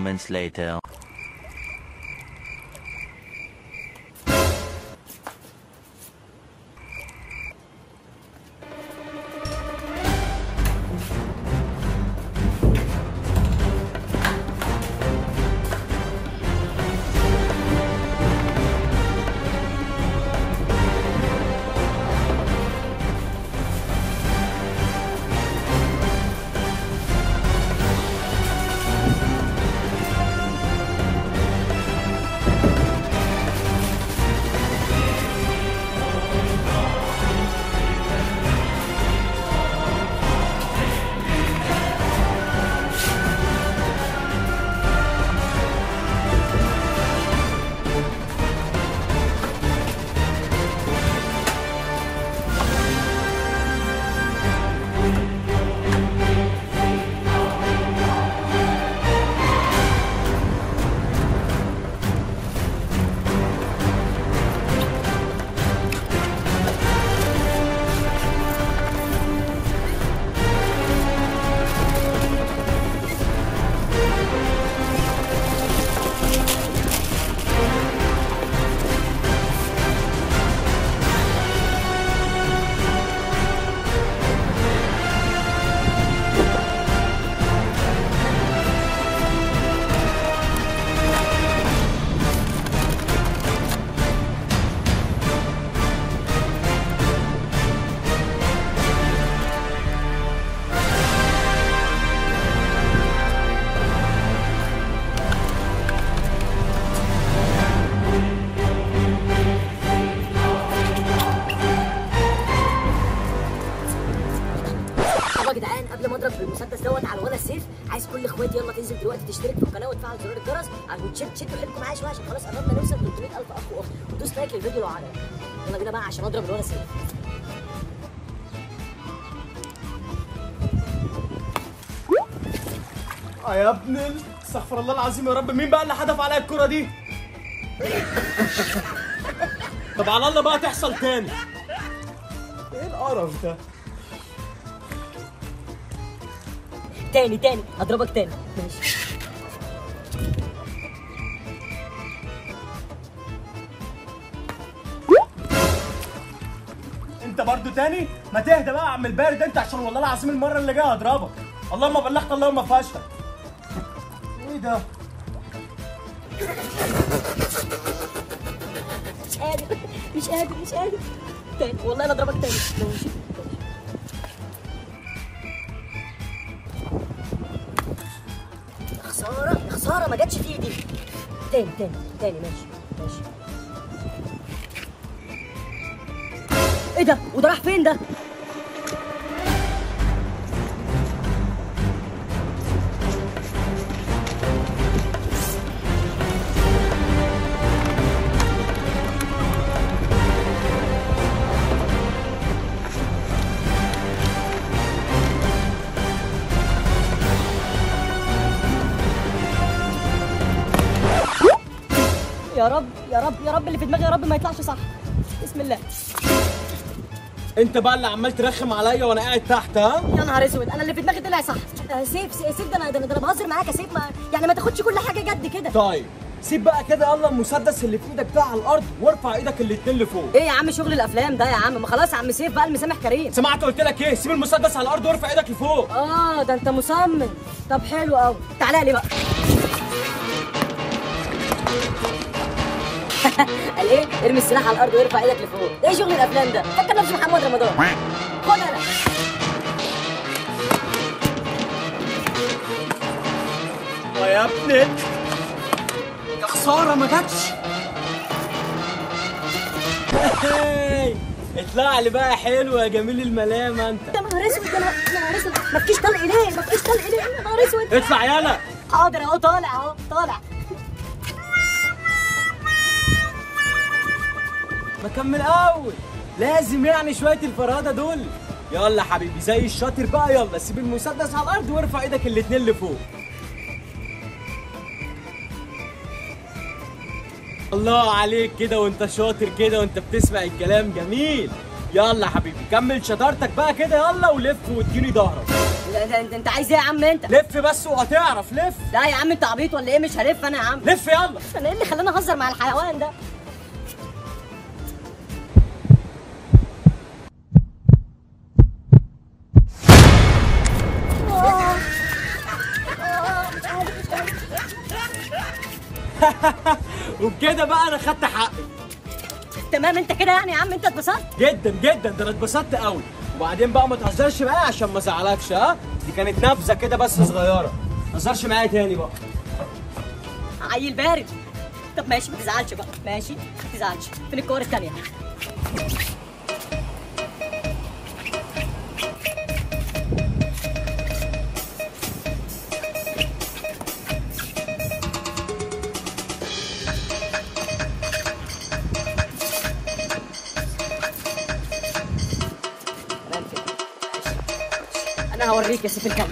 moments later. طب يا جدعان قبل ما اضرب بالمسدس دوت على ولا السيف عايز كل اخواتي يلا تنزل دلوقتي تشترك في القناه وتفعل زرار الجرس وتشد شدوا حيلكم معايا شويه عشان خلاص قربنا نوصل 300000 اخ واخت ودوس لايك للفيديو لو عجبك يلا بينا بقى عشان اضرب الولا السيف اه يا ابن ال- استغفر الله العظيم يا رب مين بقى اللي حدف عليا الكرة دي؟ طب على الله بقى تحصل تاني ايه القرف ده؟ تاني تاني اضربك تاني ماشي انت برضو تاني؟ ما تهدى بقى يا عم البارد انت عشان والله العظيم المرة اللي جاية هضربك اللهم بلغت اللهم فشلك ايه ده؟ مش قادر مش قادر مش قادر تاني والله انا اضربك تاني ماشي يا خساره يا خساره ما جاتش في ايدي تاني تاني تاني ماشي ماشي ايه ده وده راح فين ده يا رب يا رب يا رب اللي في دماغي يا رب ما يطلعش صح بسم الله انت بقى اللي عمال ترخم عليا وانا قاعد تحت ها؟ يا نهار اسود انا اللي في دماغي طلع صح آه، سيف سيف ده انا ده انا ده أنا بهزر معاك يا سيف ما يعني ما تاخدش كل حاجه جد كده طيب سيب بقى كده يلا المسدس اللي في ايدك ده على الارض وارفع ايدك الاتنين لفوق ايه يا عم شغل الافلام ده يا عم ما خلاص يا عم سيف بقى المسامح كريم سمعت قلت لك ايه سيب المسدس على الارض وارفع ايدك لفوق اه ده انت مصمم طب حلو قوي تعالى لي بقى قال ايه ارمي السلاح على الارض وارفع ايدك لفوق ده ايه شغل الافلام ده فكر نفسي محمد رمضان خد انا ويا ابني يا خساره ما جاتش هاي، اطلع لي بقى حلو يا جميل الملامه انت يا نهار اسود يا نهار يا نهار اسود ما فيش طلق ليه ما فيش طلق ليه يا نهار اسود اطلع يلا حاضر اهو طالع اهو طالع بكمل اول لازم يعني شويه الفرهده دول يلا حبيبي زي الشاطر بقى يلا سيب المسدس على الارض وارفع ايدك الاتنين لفوق الله عليك كده وانت شاطر كده وانت بتسمع الكلام جميل يلا حبيبي كمل شطارتك بقى كده يلا ولف واديني ظهرك لا، ده انت انت عايز ايه يا عم انت لف بس وهتعرف لف لا يا عم انت عبيط ولا ايه مش هلف انا يا عم لف يلا انا ايه اللي خلاني اهزر مع الحيوان ده وبكده بقى انا خدت حقي تمام انت كده يعني يا عم انت اتبسطت جدا جدا ده انا اتبسطت قوي وبعدين بقى ما تهزرش معايا عشان ما ازعلكش ها دي كانت نبذه كده بس صغيره ما تهزرش معايا تاني بقى عيل بارد طب ماشي ما تزعلش بقى ماشي ما تزعلش فين الكور التانية تمام كده. ماشي. انا هوريك يا سيف الكلب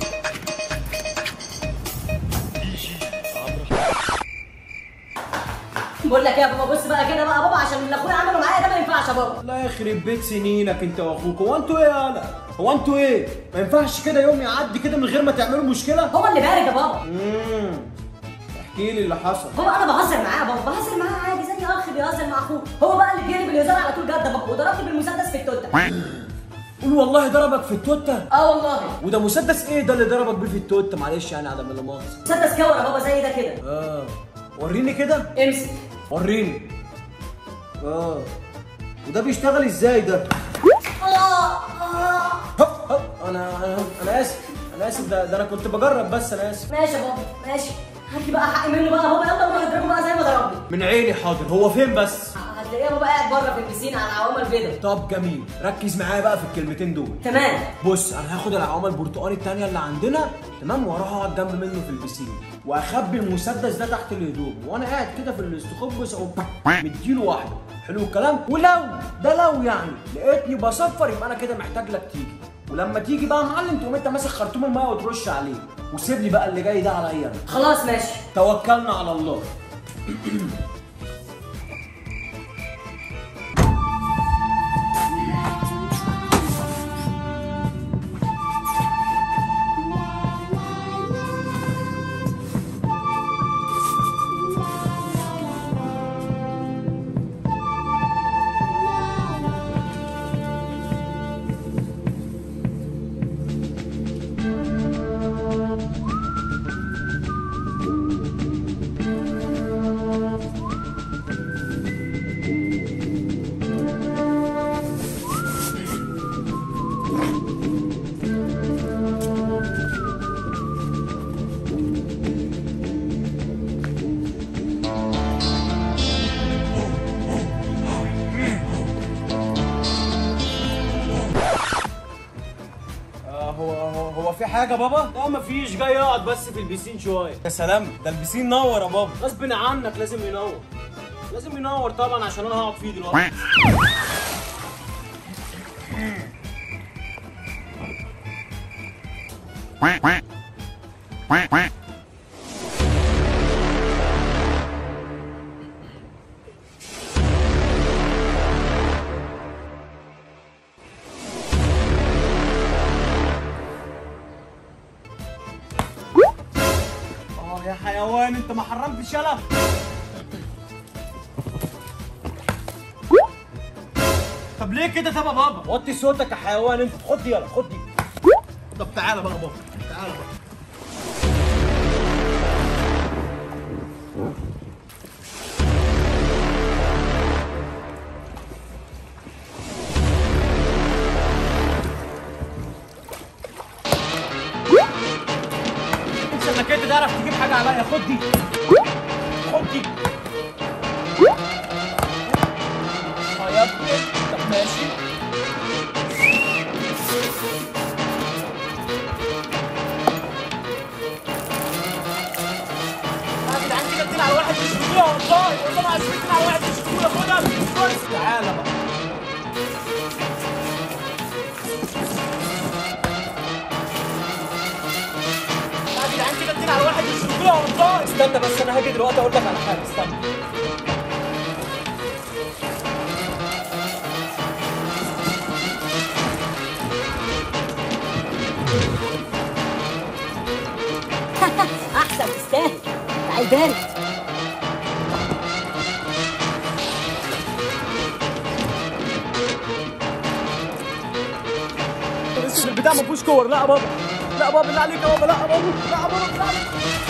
بقول لك ايه يا بابا بص بقى كده بقى يا بابا عشان اللي اخويا عمله معايا ده ما ينفعش يا بابا الله يخرب بيت سنينك انت واخوك هو انتوا ايه يالا هو انتوا ايه ما ينفعش كده يوم يعدي كده من غير ما تعملوا مشكله هو اللي بارد يا بابا امم احكي لي اللي حصل بابا انا بهزر معاه يا بابا بهزر معاه عادي زي اخ بيهزر مع اخوه هو بقى اللي بيقلب الهزار على طول جد يا بابا وضربني بالمسدس في التوته قول والله ضربك في التوته اه والله وده مسدس ايه ده اللي ضربك بيه في التوته معلش يعني عدم لا مؤاخذه مسدس كور يا بابا زي ده كده اه وريني كده امسك وريني اه وده بيشتغل ازاي ده اه اه هب هب انا انا انا اسف انا اسف ده, ده انا كنت بجرب بس انا اسف ماشي يا بابا ماشي هات لي بقى حقي منه بقى يا بابا يلا نروح نضربه بقى زي ما ضربني من عيني حاضر هو فين بس هتلاقيه يا بابا قاعد بره في البسين على العوامه البيضاء طب جميل ركز معايا بقى في الكلمتين دول تمام بص انا هاخد العوامه البرتقالي التانية اللي عندنا تمام واروح اقعد جنب منه في البسين واخبي المسدس ده تحت الهدوم وانا قاعد كده في الاستخبص او مديله واحده حلو الكلام ولو ده لو يعني لقيتني بصفر يبقى انا كده محتاج لك تيجي ولما تيجي بقى يا معلم تقوم انت ماسك خرطوم الميه وترش عليه وسيب لي بقى اللي جاي ده عليا انا خلاص ماشي توكلنا على الله آه هو هو هو في حاجة بابا؟ لا مفيش جاي اقعد بس في البسين شوية يا سلام ده البسين نور يا بابا غصب عنك لازم ينور لازم ينور طبعا عشان انا هقعد فيه دلوقتي quack quack quack quack اه يا حيوان انت ما حرمتش يلا طب ليه كده طب يا بابا وطي صوتك يا حيوان انت خد دي يلا خد دي طب تعالى بقى يا بابا تعالى بقى انت انك انت تعرف تجيب حاجه عليا خد دي خد دي اه يا ابني طب ماشي يا جدعان كده اتنين على واحد تشتموها والله والله العظيم اتنين على واحد تشتموها خدها بص تعالى بقى يا جدعان كده اتنين على واحد تشتموها والله استنى بس انا هاجي دلوقتي اقول لك على حاجه استنى بارد بس البتاع ما فيهوش كور لا يا بابا لا يا بابا بالله عليك يا بابا لا يا بابا لا يا بابا بالله عليك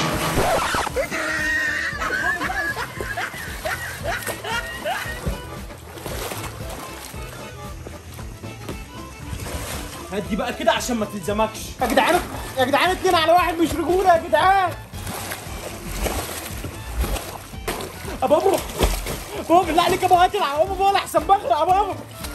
هدي بقى كده عشان ما تلزمكش يا جدعان يا جدعان اتنين على واحد مش رجوله يا جدعان يا بابا بابا بالله عليك يا بابا هات العقوبه بابا احسن بغرق يا بابا